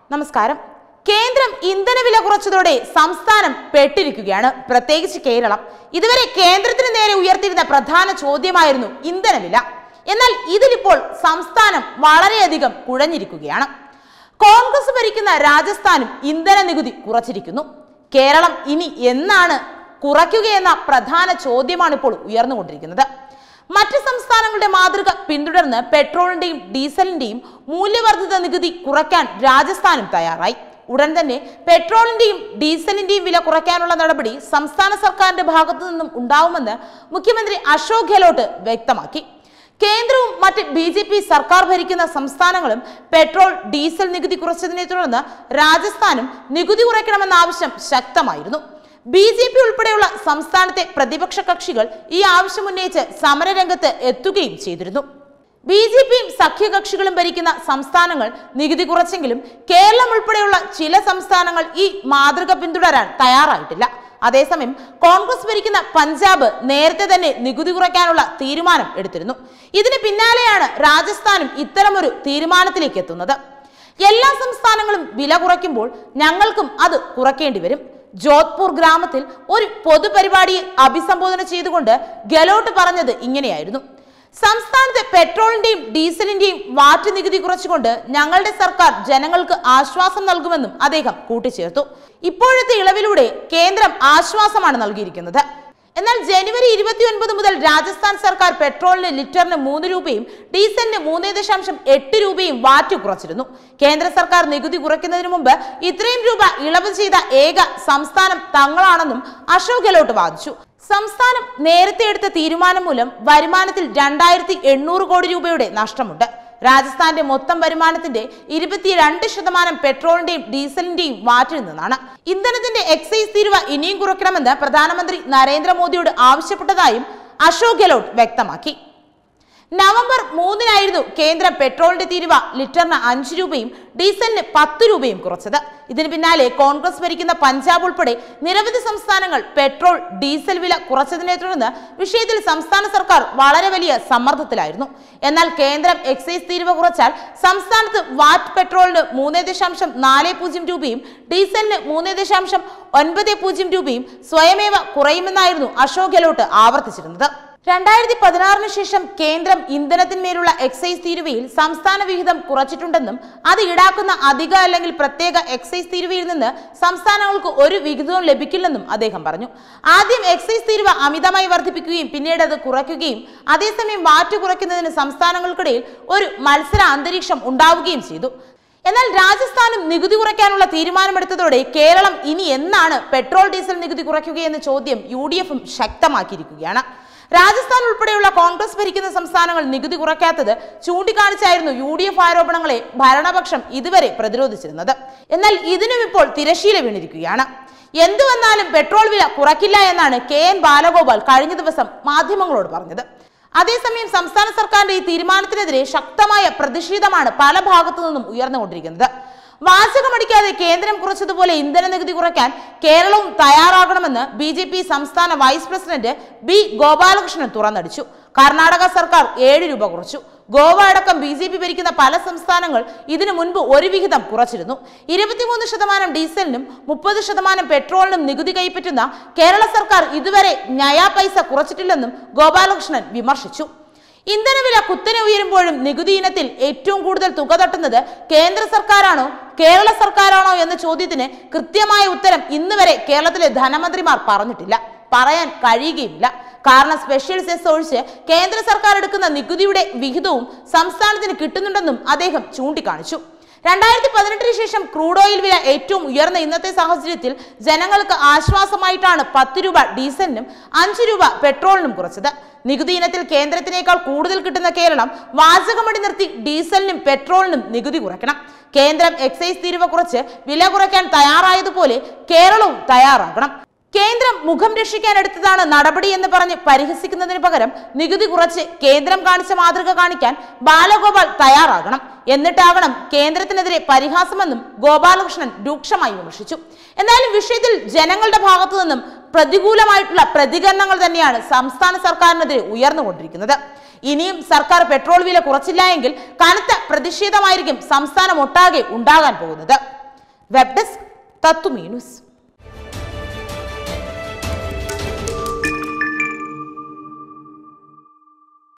നമസ്കാരം കേന്ദ്രം ഇന്ധനവില കുറച്ചതോടെ സംസ്ഥാനം പെട്ടിരിക്കുകയാണ് പ്രത്യേകിച്ച് കേരളം ഇതുവരെ കേന്ദ്രത്തിന് നേരെ ഉയർത്തിയിരുന്ന പ്രധാന ചോദ്യമായിരുന്നു ഇന്ധനവില എന്നാൽ ഇതിലിപ്പോൾ സംസ്ഥാനം വളരെയധികം കുഴഞ്ഞിരിക്കുകയാണ് കോൺഗ്രസ് ഭരിക്കുന്ന രാജസ്ഥാനും ഇന്ധന നികുതി കുറച്ചിരിക്കുന്നു കേരളം ഇനി എന്നാണ് കുറയ്ക്കുകയെന്ന പ്രധാന ചോദ്യമാണ് ഇപ്പോൾ ഉയർന്നുകൊണ്ടിരിക്കുന്നത് മറ്റ് സംസ്ഥാനങ്ങളുടെ മാതൃക പിന്തുടർന്ന് പെട്രോളിന്റെയും ഡീസലിന്റെയും മൂല്യവർദ്ധിത നികുതി കുറയ്ക്കാൻ രാജസ്ഥാനും തയ്യാറായി ഉടൻ തന്നെ പെട്രോളിന്റെയും ഡീസലിന്റെയും വില കുറയ്ക്കാനുള്ള നടപടി സംസ്ഥാന സർക്കാരിന്റെ ഭാഗത്തു നിന്നും ഉണ്ടാവുമെന്ന് മുഖ്യമന്ത്രി അശോക് ഗെഹ്ലോട്ട് വ്യക്തമാക്കി കേന്ദ്രവും മറ്റ് ബി ജെ പി സർക്കാർ ഭരിക്കുന്ന സംസ്ഥാനങ്ങളും പെട്രോൾ ഡീസൽ നികുതി കുറച്ചതിനെ തുടർന്ന് രാജസ്ഥാനും നികുതി കുറയ്ക്കണമെന്ന ആവശ്യം ശക്തമായിരുന്നു ബി ജെ പി ഉൾപ്പെടെയുള്ള സംസ്ഥാനത്തെ പ്രതിപക്ഷ കക്ഷികൾ ഈ ആവശ്യം ഉന്നയിച്ച് സമരരംഗത്ത് എത്തുകയും ചെയ്തിരുന്നു ബി ജെ പിയും സഖ്യകക്ഷികളും ഭരിക്കുന്ന സംസ്ഥാനങ്ങൾ നികുതി കുറച്ചെങ്കിലും കേരളം ഉൾപ്പെടെയുള്ള ചില സംസ്ഥാനങ്ങൾ ഈ മാതൃക പിന്തുടരാൻ തയ്യാറായിട്ടില്ല അതേസമയം കോൺഗ്രസ് ഭരിക്കുന്ന പഞ്ചാബ് നേരത്തെ തന്നെ നികുതി കുറയ്ക്കാനുള്ള തീരുമാനം എടുത്തിരുന്നു ഇതിന് പിന്നാലെയാണ് രാജസ്ഥാനും ഇത്തരമൊരു തീരുമാനത്തിലേക്ക് എത്തുന്നത് എല്ലാ സംസ്ഥാനങ്ങളും വില കുറയ്ക്കുമ്പോൾ ഞങ്ങൾക്കും അത് കുറയ്ക്കേണ്ടി വരും ജോധ്പൂർ ഗ്രാമത്തിൽ ഒരു പൊതുപരിപാടിയെ അഭിസംബോധന ചെയ്തുകൊണ്ട് ഗെലോട്ട് പറഞ്ഞത് ഇങ്ങനെയായിരുന്നു സംസ്ഥാനത്തെ പെട്രോളിന്റെയും ഡീസലിന്റെയും വാറ്റ് നികുതി കുറച്ചുകൊണ്ട് ഞങ്ങളുടെ സർക്കാർ ജനങ്ങൾക്ക് ആശ്വാസം നൽകുമെന്നും അദ്ദേഹം കൂട്ടിച്ചേർത്തു ഇപ്പോഴത്തെ ഇളവിലൂടെ കേന്ദ്രം ആശ്വാസമാണ് നൽകിയിരിക്കുന്നത് എന്നാൽ ജനുവരി ഇരുപത്തി ഒൻപത് മുതൽ രാജസ്ഥാൻ സർക്കാർ പെട്രോളിന് ലിറ്ററിന് മൂന്ന് രൂപയും ഡീസലിന് മൂന്ന് ദശാംശം എട്ട് രൂപയും വാറ്റ് കുറച്ചിരുന്നു കേന്ദ്ര സർക്കാർ നികുതി കുറയ്ക്കുന്നതിന് മുമ്പ് ഇത്രയും രൂപ ഇളവ് ചെയ്ത ഏക സംസ്ഥാനം തങ്ങളാണെന്നും അശോക് ഗെഹ്ലോട്ട് വാദിച്ചു സംസ്ഥാനം നേരത്തെ എടുത്ത തീരുമാനം മൂലം വരുമാനത്തിൽ രണ്ടായിരത്തി എണ്ണൂറ് കോടി രൂപയുടെ നഷ്ടമുണ്ട് രാജസ്ഥാന്റെ മൊത്തം വരുമാനത്തിന്റെ ഇരുപത്തിരണ്ട് ശതമാനം പെട്രോളിന്റെയും ഡീസലിന്റെയും വാറ്റിൽ നിന്നാണ് ഇന്ധനത്തിന്റെ എക്സൈസ് തീരുവ ഇനിയും കുറയ്ക്കണമെന്ന് പ്രധാനമന്ത്രി നരേന്ദ്രമോദിയോട് ആവശ്യപ്പെട്ടതായും അശോക് ഗെഹ്ലോട്ട് വ്യക്തമാക്കി നവംബർ മൂന്നിനായിരുന്നു കേന്ദ്രം പെട്രോളിന്റെ തീരുവ ലിറ്ററിന് അഞ്ച് രൂപയും ഡീസലിന് പത്ത് രൂപയും കുറച്ചത് ഇതിന് പിന്നാലെ കോൺഗ്രസ് ഭരിക്കുന്ന പഞ്ചാബ് ഉൾപ്പെടെ നിരവധി സംസ്ഥാനങ്ങൾ പെട്രോൾ ഡീസൽ വില കുറച്ചതിനെ തുടർന്ന് വിഷയത്തിൽ സംസ്ഥാന സർക്കാർ വളരെ വലിയ സമ്മർദ്ദത്തിലായിരുന്നു എന്നാൽ കേന്ദ്രം എക്സൈസ് തീരുവ കുറച്ചാൽ സംസ്ഥാനത്ത് വാറ്റ് പെട്രോളിന് മൂന്ന് ദശാംശം നാല് പൂജ്യം രൂപയും ഡീസലിന് മൂന്ന് ദശാംശം ഒൻപത് പൂജ്യം രൂപയും സ്വയമേവ കുറയുമെന്നായിരുന്നു അശോക് ഗെഹ്ലോട്ട് ആവർത്തിച്ചിരുന്നത് രണ്ടായിരത്തി പതിനാറിന് ശേഷം കേന്ദ്രം ഇന്ധനത്തിന്മേലുള്ള എക്സൈസ് തീരുവയിൽ സംസ്ഥാന വിഹിതം കുറച്ചിട്ടുണ്ടെന്നും അത് ഈടാക്കുന്ന അധിക അല്ലെങ്കിൽ പ്രത്യേക എക്സൈസ് തീരുവയിൽ നിന്ന് സംസ്ഥാനങ്ങൾക്ക് ഒരു വിഹിതവും ലഭിക്കില്ലെന്നും അദ്ദേഹം പറഞ്ഞു ആദ്യം എക്സൈസ് തീരുവ അമിതമായി വർദ്ധിപ്പിക്കുകയും പിന്നീട് അത് കുറയ്ക്കുകയും അതേസമയം വാറ്റ് കുറയ്ക്കുന്നതിന് സംസ്ഥാനങ്ങൾക്കിടയിൽ ഒരു മത്സര അന്തരീക്ഷം ഉണ്ടാവുകയും ചെയ്തു എന്നാൽ രാജസ്ഥാനും നികുതി കുറയ്ക്കാനുള്ള തീരുമാനമെടുത്തതോടെ കേരളം ഇനി എന്നാണ് പെട്രോൾ ഡീസൽ നികുതി കുറയ്ക്കുകയെന്ന ചോദ്യം യു ഡി എഫും ശക്തമാക്കിയിരിക്കുകയാണ് രാജസ്ഥാൻ ഉൾപ്പെടെയുള്ള കോൺഗ്രസ് ഭരിക്കുന്ന സംസ്ഥാനങ്ങൾ നികുതി കുറയ്ക്കാത്തത് ചൂണ്ടിക്കാണിച്ചായിരുന്നു യു ഡി എഫ് ആരോപണങ്ങളെ ഭരണപക്ഷം ഇതുവരെ പ്രതിരോധിച്ചിരുന്നത് എന്നാൽ ഇതിനും ഇപ്പോൾ തിരശീല വീണിരിക്കുകയാണ് എന്തു വന്നാലും പെട്രോൾ വില കുറയ്ക്കില്ല എന്നാണ് കെ എൻ ബാലഗോപാൽ കഴിഞ്ഞ ദിവസം മാധ്യമങ്ങളോട് പറഞ്ഞത് അതേസമയം സംസ്ഥാന സർക്കാരിന്റെ ഈ തീരുമാനത്തിനെതിരെ ശക്തമായ പ്രതിഷേധമാണ് പല ഭാഗത്തു നിന്നും ഉയർന്നുകൊണ്ടിരിക്കുന്നത് വാചകമടിക്കാതെ കേന്ദ്രം കുറച്ചതുപോലെ ഇന്ധന നികുതി കുറയ്ക്കാൻ കേരളവും തയ്യാറാകണമെന്ന് ബി ജെ പി സംസ്ഥാന വൈസ് പ്രസിഡന്റ് ബി ഗോപാലകൃഷ്ണൻ തുറന്നടിച്ചു കർണാടക സർക്കാർ ഏഴ് രൂപ കുറച്ചു ഗോവ അടക്കം ബി ജെ പി ഭരിക്കുന്ന പല സംസ്ഥാനങ്ങൾ ഇതിനു മുൻപ് ഒരു വിഹിതം കുറച്ചിരുന്നു ഇരുപത്തിമൂന്ന് ശതമാനം ഡീസലിനും മുപ്പത് ശതമാനം പെട്രോളിനും നികുതി കൈപ്പറ്റുന്ന കേരള സർക്കാർ ഇതുവരെ നയാ പൈസ കുറച്ചിട്ടില്ലെന്നും ഗോപാലകൃഷ്ണൻ വിമർശിച്ചു ഇന്ധനവില കുത്തനെ ഉയരുമ്പോഴും നികുതി ഇനത്തിൽ ഏറ്റവും കൂടുതൽ തുക തട്ടുന്നത് കേന്ദ്ര സർക്കാരാണോ കേരള സർക്കാരാണോ എന്ന ചോദ്യത്തിന് കൃത്യമായ ഉത്തരം ഇന്ന് വരെ കേരളത്തിലെ ധനമന്ത്രിമാർ പറഞ്ഞിട്ടില്ല പറയാൻ കഴിയുകയില്ല കാരണം സ്പെഷ്യൽ സെസ് ഒഴിച്ച് കേന്ദ്ര സർക്കാർ എടുക്കുന്ന നികുതിയുടെ വിഹിതവും സംസ്ഥാനത്തിന് കിട്ടുന്നുണ്ടെന്നും അദ്ദേഹം ചൂണ്ടിക്കാണിച്ചു രണ്ടായിരത്തി പതിനെട്ടിന് ശേഷം ക്രൂഡ് ഓയിൽ വില ഏറ്റവും ഉയർന്ന ഇന്നത്തെ സാഹചര്യത്തിൽ ജനങ്ങൾക്ക് ആശ്വാസമായിട്ടാണ് പത്ത് രൂപ ഡീസലിനും അഞ്ച് രൂപ പെട്രോളിനും കുറച്ചത് നികുതി ഇനത്തിൽ കേന്ദ്രത്തിനേക്കാൾ കൂടുതൽ കിട്ടുന്ന കേരളം വാചകമടി നിർത്തി ഡീസലിനും പെട്രോളിനും നികുതി കുറയ്ക്കണം കേന്ദ്രം എക്സൈസ് തീരുവ കുറച്ച് വില കുറയ്ക്കാൻ തയ്യാറായതുപോലെ കേരളവും തയ്യാറാകണം കേന്ദ്രം മുഖം രക്ഷിക്കാൻ എടുത്തതാണ് നടപടി എന്ന് പറഞ്ഞ് പരിഹസിക്കുന്നതിന് പകരം നികുതി കുറച്ച് കേന്ദ്രം കാണിച്ച മാതൃക കാണിക്കാൻ ബാലഗോപാൽ തയ്യാറാകണം എന്നിട്ടാകണം കേന്ദ്രത്തിനെതിരെ പരിഹാസമെന്നും ഗോപാലകൃഷ്ണൻ രൂക്ഷമായി വിമർശിച്ചു എന്നാലും വിഷയത്തിൽ ജനങ്ങളുടെ ഭാഗത്തു നിന്നും പ്രതികൂലമായിട്ടുള്ള പ്രതികരണങ്ങൾ തന്നെയാണ് സംസ്ഥാന സർക്കാരിനെതിരെ ഉയർന്നുകൊണ്ടിരിക്കുന്നത് ഇനിയും സർക്കാർ പെട്രോൾ വില കുറച്ചില്ല എങ്കിൽ കനത്ത പ്രതിഷേധമായിരിക്കും സംസ്ഥാനം ഒട്ടാകെ ഉണ്ടാകാൻ പോകുന്നത് വെബ് ഡെസ്ക് തത്തുമീനുസ്